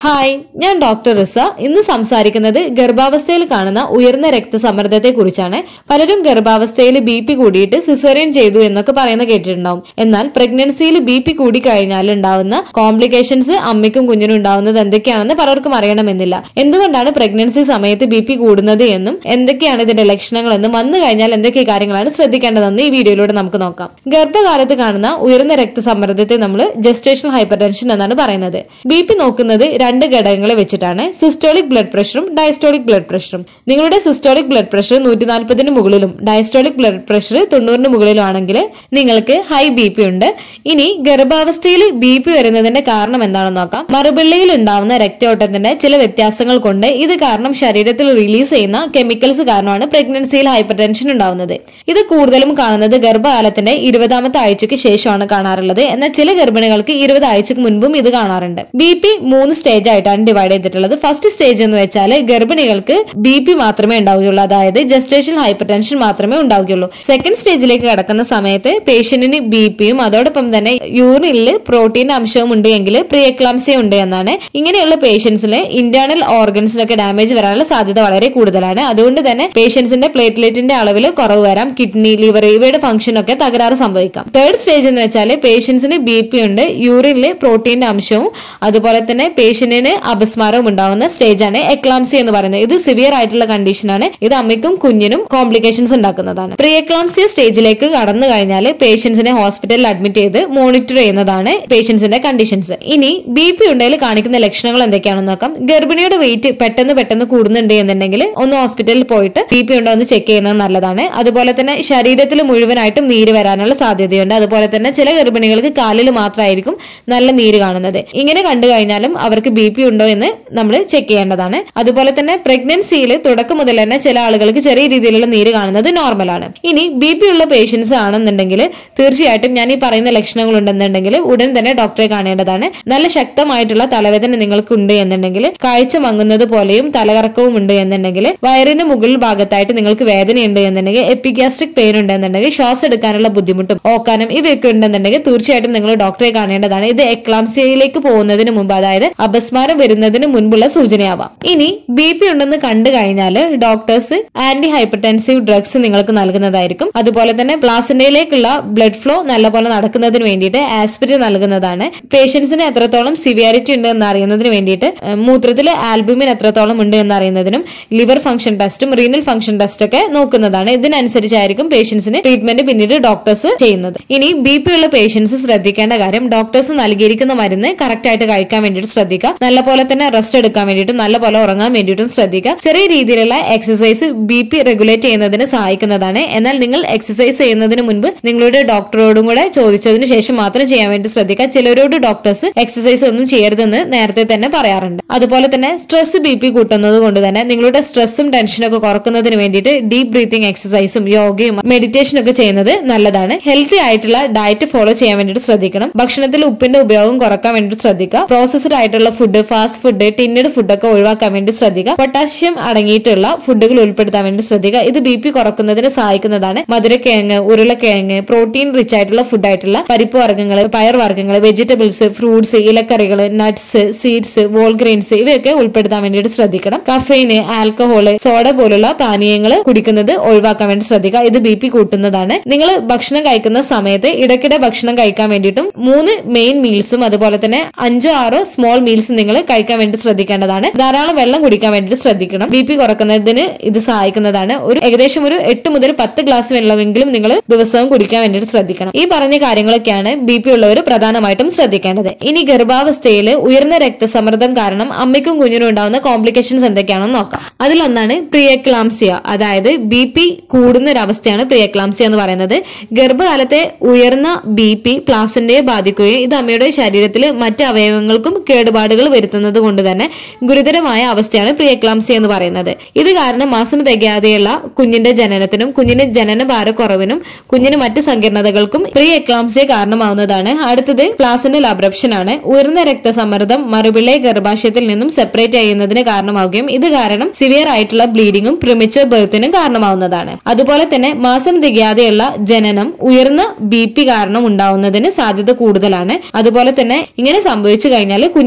hi ഞാൻ doctor റിസ ഇന്ന് സംസാരിക്കുന്നത് ഗർഭാവസ്ഥയിൽ കാണുന്ന ഉയർന്ന രക്തസമ്മർദ്ദത്തെ കുറിച്ചാണ് പലരും ഗർഭാവസ്ഥയിൽ ബി പി കൂടിയിട്ട് സിസേറിയൻ ചെയ്തു എന്നൊക്കെ പറയുന്ന കേട്ടിട്ടുണ്ടാവും എന്നാൽ പ്രഗ്നൻസിയിൽ ബി പി കൂടി കഴിഞ്ഞാൽ ഉണ്ടാവുന്ന കോംപ്ലിക്കേഷൻസ് അമ്മയ്ക്കും കുഞ്ഞിനും ഉണ്ടാവുന്നത് എന്തൊക്കെയാണെന്ന് പലർക്കും അറിയണമെന്നില്ല എന്തുകൊണ്ടാണ് പ്രഗ്നൻസി സമയത്ത് ബി പി കൂടുന്നത് എന്നും എന്തൊക്കെയാണ് ഇതിന്റെ ലക്ഷണങ്ങളെന്നും വന്നു കഴിഞ്ഞാൽ എന്തൊക്കെ കാര്യങ്ങളാണ് ശ്രദ്ധിക്കേണ്ടതെന്ന് ഈ വീഡിയോയിലൂടെ നമുക്ക് നോക്കാം ഗർഭകാലത്ത് കാണുന്ന ഉയർന്ന രക്തസമ്മർദ്ദത്തെ നമ്മൾ ജസ്റ്റേഷണൽ ഹൈപ്പർ ടെൻഷൻ എന്നാണ് പറയുന്നത് ബി പി നോക്കുന്നത് രണ്ട് ഘടകങ്ങളെ വെച്ചിട്ടാണ് സിസ്റ്റോളിക് ബ്ലഡ് പ്രഷറും ഡയസ്റ്റോളിക് ബ്ലഡ് പ്രഷറും നിങ്ങളുടെ സിസ്റ്റോളിക് ബ്ലഡ് പ്രഷർ നൂറ്റി നാൽപ്പതിന് മുകളിലും ഡയസ്റ്റോളിക് ബ്ലഡ് പ്രഷർ തൊണ്ണൂറിന് മുകളിലും ആണെങ്കിൽ നിങ്ങൾക്ക് ഹൈ ബി പി ഉണ്ട് ഇനി ഗർഭാവസ്ഥയിൽ ബി പി വരുന്നതിന്റെ കാരണം എന്താണെന്ന് നോക്കാം മറുപിള്ളയിൽ ഉണ്ടാവുന്ന രക്തയോട്ടത്തിന്റെ ചില വ്യത്യാസങ്ങൾ കൊണ്ട് ഇത് കാരണം ശരീരത്തിൽ റിലീസ് ചെയ്യുന്ന കെമിക്കൽസ് കാരണമാണ് പ്രഗ്നൻസിയിൽ ഹൈപ്പർ ടെൻഷൻ ഉണ്ടാവുന്നത് ഇത് കൂടുതലും കാണുന്നത് ഗർഭകാലത്തിന്റെ ഇരുപതാമത്തെ ആഴ്ചയ്ക്ക് ശേഷമാണ് കാണാറുള്ളത് എന്നാൽ ചില ഗർഭിണികൾക്ക് ഇരുപത് ആഴ്ചക്ക് മുൻപും ഇത് കാണാറുണ്ട് ബി പി മൂന്ന് സ്റ്റേജ് ആയിട്ടാണ് ഡിവൈഡ് ചെയ്തിട്ടുള്ളത് ഫസ്റ്റ് സ്റ്റേജ് എന്ന് വെച്ചാൽ ഗർഭിണികൾക്ക് ബി പി മാത്രമേ ഉണ്ടാവുകയുള്ളൂ അതായത് ജസ്റ്റേഷൻ ഹൈപ്പർ ടെൻഷൻ മാത്രമേ ഉണ്ടാവുകയുള്ളൂ സെക്കൻഡ് സ്റ്റേജിലേക്ക് കടക്കുന്ന സമയത്ത് പേഷ്യന്റിന് ബി പിയും അതോടൊപ്പം തന്നെ യൂറിനിൽ പ്രോട്ടീൻ അംശവും ഉണ്ട് എങ്കിൽ പ്രിയക്ലാംസിയ ഉണ്ട് എന്നാണ് ഇങ്ങനെയുള്ള പേഷ്യൻസിന് ഇന്റേണൽ ഓർഗൻസിനൊക്കെ ഡാമേജ് വരാനുള്ള സാധ്യത വളരെ കൂടുതലാണ് അതുകൊണ്ട് തന്നെ പേഷ്യൻസിന്റെ പ്ലേറ്റ്ലെറ്റിന്റെ അളവിൽ കുറവ് വരാം കിഡ്നി ലിവർ ഇവയുടെ ഫംഗ്ഷൻ ഒക്കെ തകരാറ് സംഭവിക്കാം തേർഡ് സ്റ്റേജ് എന്ന് വെച്ചാൽ പേഷ്യൻസിന് ബി പി ഉണ്ട് യൂറിനിൽ പ്രോട്ടീന്റെ അംശവും അതുപോലെ തന്നെ പേഷ്യന്റിന് അപസ്മാരവും ഉണ്ടാവുന്ന സ്റ്റേജാണ് എക്ലാംസി എന്ന് പറയുന്നത് ഇത് സിവിയർ ആയിട്ടുള്ള കണ്ടീഷനാണ് ഇത് അമ്മയ്ക്കും കുഞ്ഞിനും കോംപ്ലിക്കേഷൻസ് ഉണ്ടാക്കുന്നതാണ് പ്രീ എക്ലാംസിയ സ്റ്റേജിലേക്ക് കടന്നു കഴിഞ്ഞാൽ പേഷ്യൻസിനെ ഹോസ്പിറ്റലിൽ അഡ്മിറ്റ് ചെയ്ത് മോണിറ്റർ ചെയ്യുന്നതാണ് പേഷ്യൻസിന്റെ കണ്ടീഷൻസ് ഇനി ബി പി ഉണ്ടെങ്കിൽ കാണിക്കുന്ന ലക്ഷണങ്ങൾ എന്തൊക്കെയാണെന്ന് നോക്കാം ഗർഭിണിയുടെ വെയിറ്റ് പെട്ടെന്ന് പെട്ടെന്ന് കൂടുന്നുണ്ട് എന്നുണ്ടെങ്കിൽ ഒന്ന് ഹോസ്പിറ്റലിൽ പോയിട്ട് ബി പി ഉണ്ടോ എന്ന് ചെക്ക് ചെയ്യുന്നത് നല്ലതാണ് അതുപോലെ തന്നെ ശരീരത്തിൽ മുഴുവനായിട്ടും നീര് വരാനുള്ള സാധ്യതയുണ്ട് അതുപോലെ തന്നെ ചില ഗർഭിണികൾക്ക് കാലിൽ മാത്രമായിരിക്കും നല്ല നീര് കാണുന്നത് ഇങ്ങനെ കണ്ടു കഴിഞ്ഞാലും അവർക്ക് ബി പി ഉണ്ടോ എന്ന് നമ്മൾ ചെക്ക് ചെയ്യേണ്ടതാണ് അതുപോലെ തന്നെ പ്രഗ്നൻസിയിൽ തുടക്കം മുതൽ തന്നെ ചില ആളുകൾക്ക് ചെറിയ രീതിയിലുള്ള നീര് കാണുന്നത് നോർമലാണ് ഇനി ബി പി ഉള്ള പേഷ്യൻസ് ആണെന്നുണ്ടെങ്കിൽ തീർച്ചയായിട്ടും ഞാൻ ഈ പറയുന്ന ലക്ഷണങ്ങൾ ഉണ്ടെന്നുണ്ടെങ്കിൽ ഉടൻ തന്നെ ഡോക്ടറെ കാണേണ്ടതാണ് നല്ല ശക്തമായിട്ടുള്ള തലവേദന നിങ്ങൾക്ക് ഉണ്ട് എന്നുണ്ടെങ്കിൽ കാഴ്ച മങ്ങുന്നത് പോലെയും തലകറക്കവും ഉണ്ട് എന്നുണ്ടെങ്കിൽ വയറിന് മുകളിൽ ഭാഗത്തായിട്ട് നിങ്ങൾക്ക് വേദനയുണ്ട് എന്നുണ്ടെങ്കിൽ എപ്പിഗ്യാസ്ട്രിക് പെയിൻ ഉണ്ടെന്നുണ്ടെങ്കിൽ ശ്വാസം എടുക്കാനുള്ള ബുദ്ധിമുട്ടും ഓക്കാനം ഇവയൊക്കെ ഉണ്ടെന്നുണ്ടെങ്കിൽ തീർച്ചയായിട്ടും നിങ്ങൾ ഡോക്ടറെ കാണേണ്ടതാണ് ഇത് എക്ലാംസിയയിലേക്ക് പോകുന്നതിന് മുമ്പ് അതായത് അപസ്മാരം വരുന്നതിന് മുൻപുള്ള സൂചനയാവാം ഇനി ബി പി ഉണ്ടെന്ന് കണ്ടു കഴിഞ്ഞാൽ ഡോക്ടേഴ്സ് ആന്റി ഹൈപ്പർടെൻസീവ് ഡ്രഗ്സ് നിങ്ങൾക്ക് നൽകുന്നതായിരിക്കും അതുപോലെ തന്നെ പ്ലാസിന്റയിലേക്കുള്ള ബ്ലഡ് ഫ്ലോ നല്ലപോലെ നടക്കുന്നതിന് വേണ്ടിയിട്ട് ആസ്പിരിൻ നൽകുന്നതാണ് പേഷ്യൻസിന് എത്രത്തോളം സിവിയാരിറ്റി ഉണ്ട് എന്ന് അറിയുന്നതിന് വേണ്ടിയിട്ട് ഏഹ്, മൂത്രത്തിൽ ആൽബുമിൻ എത്രത്തോളം ഉണ്ട് എന്ന് അറിയുന്നതിനും ലിവർ ഫംഗ്ഷൻ ടെസ്റ്റും റീനൽ ഫംഗ്ഷൻ ടെസ്റ്റ് ഒക്കെ നോക്കുന്നതാണ് ഇതിനനുസരിച്ചായിരിക്കും പേഷ്യൻസിന് ട്രീറ്റ്മെന്റ് പിന്നീട് ഡോക്ടേഴ്സ് ചെയ്യുന്നത് ഇനി ബി പി ഉള്ള പേഷ്യൻസ് ശ്രദ്ധിക്കേണ്ട കാര്യം ഡോക്ടേഴ്സ് നൽകിയിരിക്കുന്ന മരുന്ന് കറക്റ്റ് ആയിട്ട് കഴിക്കാൻ വേണ്ടിയിട്ട് ശ്രദ്ധിക്കുക നല്ലപോലെ തന്നെ റെസ്റ്റ് എടുക്കാൻ വേണ്ടിയിട്ടും നല്ലപോലെ ഉറങ്ങാൻ വേണ്ടിയിട്ടും ശ്രദ്ധിക്കുക ചെറിയ രീതിയിലുള്ള എക്സസൈസ് ബി പി റെഗുലേറ്റ് ചെയ്യുന്നതിന് സഹായിക്കുന്നതാണ് എന്നാൽ നിങ്ങൾ എക്സസൈസ് ചെയ്യുന്നതിന് മുൻപ് നിങ്ങളുടെ ഡോക്ടറോടും കൂടെ ചോദിച്ചതിന് ശേഷം മാത്രം ചെയ്യാൻ വേണ്ടി ശ്രദ്ധിക്കുക ചിലരോട് ഡോക്ടേഴ്സ് എക്സസൈസ് ഒന്നും ചെയ്യരുതെന്ന് നേരത്തെ തന്നെ പറയാറുണ്ട് അതുപോലെ തന്നെ സ്ട്രെസ് ബി പി കൂട്ടുന്നത് കൊണ്ട് തന്നെ നിങ്ങളുടെ സ്ട്രെസ്സും ടെൻഷനും ഒക്കെ കുറക്കുന്നതിന് വേണ്ടിയിട്ട് ഡീപ് ബ്രീത്തിങ് എക്സസൈസും യോഗയും മെഡിറ്റേഷനും ഒക്കെ ചെയ്യുന്നത് നല്ലതാണ് ഹെൽത്തി ആയിട്ടുള്ള ഡയറ്റ് ഫോളോ ചെയ്യാൻ വേണ്ടിയിട്ട് ശ്രദ്ധിക്കണം ഭക്ഷണത്തിൽ ഉപ്പിന്റെ ഉപയോഗം കുറക്കാൻ വേണ്ടിയിട്ട് ശ്രദ്ധിക്കുക പ്രോസസ്ഡ് ആയിട്ടുള്ള ഫുഡ് ഫാസ്റ്റ് ഫുഡ് ടിന്നഡ് ഫുഡൊക്കെ ഒഴിവാക്കാൻ വേണ്ടി ശ്രദ്ധിക്കുക പൊട്ടാഷ്യം അടങ്ങിയിട്ടുള്ള ഫുഡുകൾ ഉൾപ്പെടുത്താൻ വേണ്ടി ശ്രദ്ധിക്കുക ഇത് ബി പി കുറക്കുന്നതിന് സഹായിക്കുന്നതാണ് മധുരക്കിഴങ്ങ് ഉരുളക്കിഴങ്ങ് പ്രോട്ടീൻ റിച്ച് ആയിട്ടുള്ള ഫുഡ് ആയിട്ടുള്ള പരിപ്പ് വർഗ്ഗങ്ങൾ പയർ വർഗ്ഗങ്ങൾ വെജിറ്റബിൾസ് ഫ്രൂട്ട്സ് ഇലക്കറികൾ നട്ട്സ് സീഡ്സ് വോൾ ഗ്രെയിൻസ് ഇവയൊക്കെ ഉൾപ്പെടുത്താൻ വേണ്ടിയിട്ട് ശ്രദ്ധിക്കണം കഫൈന് ആൽക്കഹോള് സോഡ പോലുള്ള പാനീയങ്ങൾ കുടിക്കുന്നത് ഒഴിവാക്കാൻ വേണ്ടി ശ്രദ്ധിക്കുക ഇത് ബി പി കൂട്ടുന്നതാണ് നിങ്ങൾ ഭക്ഷണം കഴിക്കുന്ന സമയത്ത് ഇടയ്ക്കിടെ ഭക്ഷണം കഴിക്കാൻ വേണ്ടിയിട്ടും മൂന്ന് മെയിൻ മീൽസും അതുപോലെ തന്നെ അഞ്ചോ ആറോ സ്മോൾ മീൽസ് നിങ്ങൾ കഴിക്കാൻ വേണ്ടി ശ്രദ്ധിക്കേണ്ടതാണ് ധാരാളം വെള്ളം കുടിക്കാൻ വേണ്ടിയിട്ട് ശ്രദ്ധിക്കണം ബി പി കുറക്കുന്നതിന് ഇത് സഹായിക്കുന്നതാണ് ഒരു ഏകദേശം ഒരു എട്ട് മുതൽ പത്ത് ഗ്ലാസ് വെള്ളമെങ്കിലും നിങ്ങൾ ദിവസവും കുടിക്കാൻ വേണ്ടിയിട്ട് ശ്രദ്ധിക്കണം ഈ പറഞ്ഞ കാര്യങ്ങളൊക്കെയാണ് ബി പി ഉള്ളവർ പ്രധാനമായിട്ടും ശ്രദ്ധിക്കേണ്ടത് ഇനി ഗർഭാവസ്ഥയിൽ ഉയർന്ന രക്തസമ്മർദ്ദം കാരണം അമ്മയ്ക്കും കുഞ്ഞിനും ഉണ്ടാവുന്ന കോംപ്ലിക്കേഷൻസ് എന്തൊക്കെയാണെന്ന് നോക്കാം അതിലൊന്നാണ് പ്രിയക്ലാംസിയ അതായത് ബി പി കൂടുന്ന ഒരു അവസ്ഥയാണ് പ്രിയക്ലാംസിയ എന്ന് പറയുന്നത് ഗർഭകാലത്തെ ഉയർന്ന ബി പി പ്ലാസിന്റയെ ബാധിക്കുകയും ഇത് അമ്മയുടെ ശരീരത്തിൽ മറ്റ് അവയവങ്ങൾക്കും കേടുപാടുകൾ വരുത്തുന്നത് കൊണ്ട് തന്നെ ഗുരുതരമായ അവസ്ഥയാണ് പ്രിയക്ലാംസിയ എന്ന് പറയുന്നത് ഇത് കാരണം മാസം തികയാതെയുള്ള കുഞ്ഞിന്റെ ജനനത്തിനും കുഞ്ഞിന് ജനന ഭാരക്കുറവിനും കുഞ്ഞിന് മറ്റ് സങ്കീർണതകൾക്കും പ്രീ എക്ലാംസിയ കാരണമാവുന്നതാണ് അടുത്തത് പ്ലാസിന്റെ അബ്രപ്ഷൻ ആണ് ഉയർന്ന രക്തസമ്മർദ്ദം മറുപിള്ളയെ ഗർഭാശയത്തിൽ നിന്നും സെപ്പറേറ്റ് ചെയ്യുന്നതിന് കാരണമാവുകയും ഇത് കാരണം സിവിയർ ആയിട്ടുള്ള ബ്ലീഡിങ്ങും പ്രിമിച്ചർ ബർത്തിനും കാരണമാവുന്നതാണ് അതുപോലെ തന്നെ മാസം തികയാതെയുള്ള ജനനം ഉയർന്ന ബി പി കാരണം ഉണ്ടാവുന്നതിന് സാധ്യത കൂടുതലാണ് അതുപോലെ തന്നെ ഇങ്ങനെ സംഭവിച്ചു കഴിഞ്ഞാൽ കുഞ്ഞിന് വിവിധ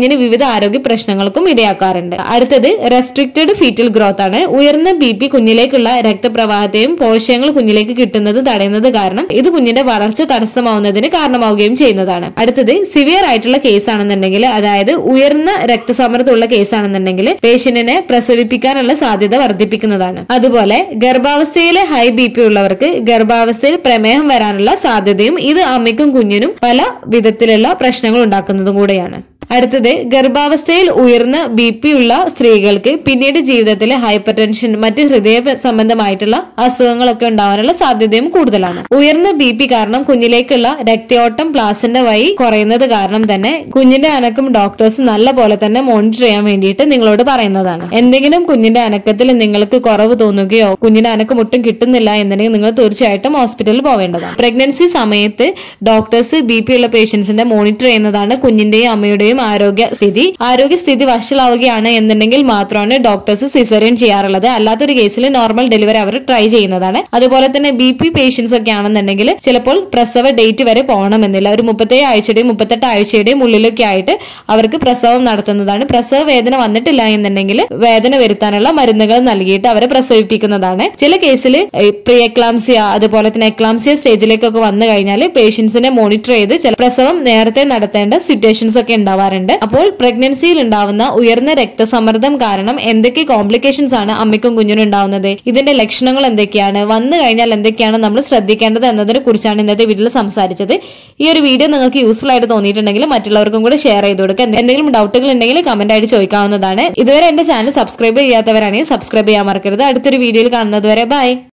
ആരോഗ്യ പ്രശ്നങ്ങൾക്കും ഇടയാക്കാറുണ്ട് അടുത്തത് റെസ്ട്രിക്റ്റഡ് ഫീറ്റൽ ഗ്രോത്ത് ആണ് ഉയർന്ന ബി പി കുഞ്ഞിലേക്കുള്ള രക്തപ്രവാഹത്തെയും പോഷകങ്ങൾ കുഞ്ഞിലേക്ക് കിട്ടുന്നത് തടയുന്നത് കാരണം ഇത് കുഞ്ഞിന്റെ വളർച്ച തടസ്സമാവുന്നതിന് കാരണമാവുകയും ചെയ്യുന്നതാണ് അടുത്തത് സിവിയർ ആയിട്ടുള്ള കേസ് ആണെന്നുണ്ടെങ്കിൽ അതായത് ഉയർന്ന രക്തസമ്മർദ്ദമുള്ള കേസ് ആണെന്നുണ്ടെങ്കിൽ പേഷ്യന്റിനെ പ്രസവിപ്പിക്കാനുള്ള സാധ്യത വർദ്ധിപ്പിക്കുന്നതാണ് അതുപോലെ ഗർഭാവസ്ഥയിലെ ഹൈ ബി പി ഉള്ളവർക്ക് ഗർഭാവസ്ഥയിൽ പ്രമേഹം വരാനുള്ള സാധ്യതയും ഇത് അമ്മയ്ക്കും കുഞ്ഞിനും പല വിധത്തിലുള്ള പ്രശ്നങ്ങൾ ഉണ്ടാക്കുന്നതും കൂടെയാണ് അടുത്തത് ഗർഭാവസ്ഥയിൽ ഉയർന്ന ബി പി ഉള്ള സ്ത്രീകൾക്ക് പിന്നീട് ജീവിതത്തിൽ ഹൈപ്പർ ടെൻഷൻ മറ്റ് ഹൃദയ സംബന്ധമായിട്ടുള്ള അസുഖങ്ങളൊക്കെ ഉണ്ടാവാനുള്ള സാധ്യതയും കൂടുതലാണ് ഉയർന്ന ബി പി കാരണം കുഞ്ഞിലേക്കുള്ള രക്തയോട്ടം പ്ലാസിന്റെ വഴി കുറയുന്നത് കാരണം തന്നെ കുഞ്ഞിന്റെ അനക്കം ഡോക്ടേഴ്സ് നല്ല പോലെ തന്നെ മോണിറ്റർ ചെയ്യാൻ വേണ്ടിയിട്ട് നിങ്ങളോട് പറയുന്നതാണ് എന്തെങ്കിലും കുഞ്ഞിന്റെ അനക്കത്തിൽ നിങ്ങൾക്ക് കുറവ് തോന്നുകയോ കുഞ്ഞിന്റെ അനക്കം ഒട്ടും കിട്ടുന്നില്ല എന്നുണ്ടെങ്കിൽ നിങ്ങൾ തീർച്ചയായിട്ടും ഹോസ്പിറ്റലിൽ പോവേണ്ടതാണ് പ്രഗ്നൻസി സമയത്ത് ഡോക്ടേഴ്സ് ബി പി ഉള്ള പേഷ്യൻസിന്റെ മോണിറ്റർ ചെയ്യുന്നതാണ് കുഞ്ഞിന്റെയും അമ്മയുടെയും ആരോഗ്യ സ്ഥിതി ആരോഗ്യസ്ഥിതി വഷളാവുകയാണ് എന്നുണ്ടെങ്കിൽ മാത്രമാണ് ഡോക്ടേഴ്സ് സിസേറിയൻ ചെയ്യാറുള്ളത് അല്ലാത്തൊരു കേസിൽ നോർമൽ ഡെലിവറി അവർ ട്രൈ ചെയ്യുന്നതാണ് അതുപോലെ തന്നെ ബി പി പേഷ്യൻസ് ഒക്കെ ആണെന്നുണ്ടെങ്കിൽ ചിലപ്പോൾ പ്രസവ ഡേറ്റ് വരെ പോകണമെന്നില്ല ഒരു മുപ്പത്തേഴ് ആഴ്ചയുടെയും മുപ്പത്തെട്ട് ആഴ്ചയുടെയും ഉള്ളിലൊക്കെ ആയിട്ട് അവർക്ക് പ്രസവം നടത്തുന്നതാണ് പ്രസവ വേദന വന്നിട്ടില്ല എന്നുണ്ടെങ്കിൽ വേദന വരുത്താനുള്ള മരുന്നുകൾ നൽകിയിട്ട് അവരെ പ്രസവിപ്പിക്കുന്നതാണ് ചില കേസിൽ പ്രീ എക്ലാംസിയ അതുപോലെ തന്നെ എക്ലാംസിയ സ്റ്റേജിലേക്കൊക്കെ വന്നു കഴിഞ്ഞാൽ പേഷ്യൻസിനെ മോണിറ്റർ ചെയ്ത് ചില പ്രസവം നേരത്തെ നടത്തേണ്ട സിറ്റുവേഷൻസ് ഒക്കെ ഉണ്ടാവാറുണ്ട് അപ്പോൾ പ്രഗ്നൻസിയിൽ ഉണ്ടാവുന്ന ഉയർന്ന രക്തസമ്മർദ്ദം കാരണം എന്തൊക്കെ കോംപ്ലിക്കേഷൻസ് ആണ് അമ്മയ്ക്കും കുഞ്ഞിനും ഉണ്ടാവുന്നത് ഇതിന്റെ ലക്ഷണങ്ങൾ എന്തൊക്കെയാണ് വന്നു കഴിഞ്ഞാൽ എന്തൊക്കെയാണ് നമ്മൾ ശ്രദ്ധിക്കേണ്ടത് എന്നതിനെ കുറിച്ചാണ് ഇന്നത്തെ വീഡിയോയിൽ സംസാരിച്ചത് ഈ ഒരു വീഡിയോ നിങ്ങൾക്ക് യൂസ്ഫുൾ ആയിട്ട് തോന്നിയിട്ടുണ്ടെങ്കിൽ മറ്റുള്ളവർക്കും കൂടെ ഷെയർ ചെയ്ത് കൊടുക്കുക എന്തെങ്കിലും ഡൗട്ടുകൾ ഉണ്ടെങ്കിൽ കമന്റ് ആയിട്ട് ചോദിക്കാവുന്നതാണ് ഇതുവരെ എന്റെ ചാനൽ സബ്സ്ക്രൈബ് ചെയ്യാത്തവരാണെങ്കിൽ സബ്സ്ക്രൈബ് ചെയ്യാൻ മറക്കരുത് അടുത്തൊരു വീഡിയോയിൽ കാണുന്നത് വരെ ബൈ